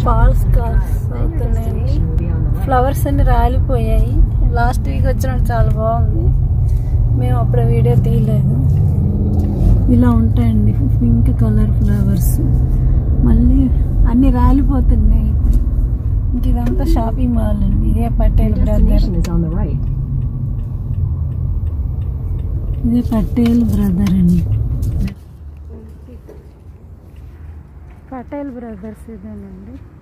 Falls calls అవుతున్నాయండి flowers అన్ని రాలిపోయాయి last week వచ్చినప్పుడు చాలా బాగుంది మేము అప్పుడు వీడియో తీయలేదు ఇలా ఉంటాయండి పింక్ కలర్ ఫ్లవర్స్ మళ్ళీ అన్ని రాలిపోతున్నాయి ఇప్పుడు ఇంక ఇదంతా షాపింగ్ మాల్ అండి ఇదే Patel brother Destination is on the right. ఇదే పటేల్ బ్రదర్ అండి పటేల్ బ్రదర్స్ ఇదేనండి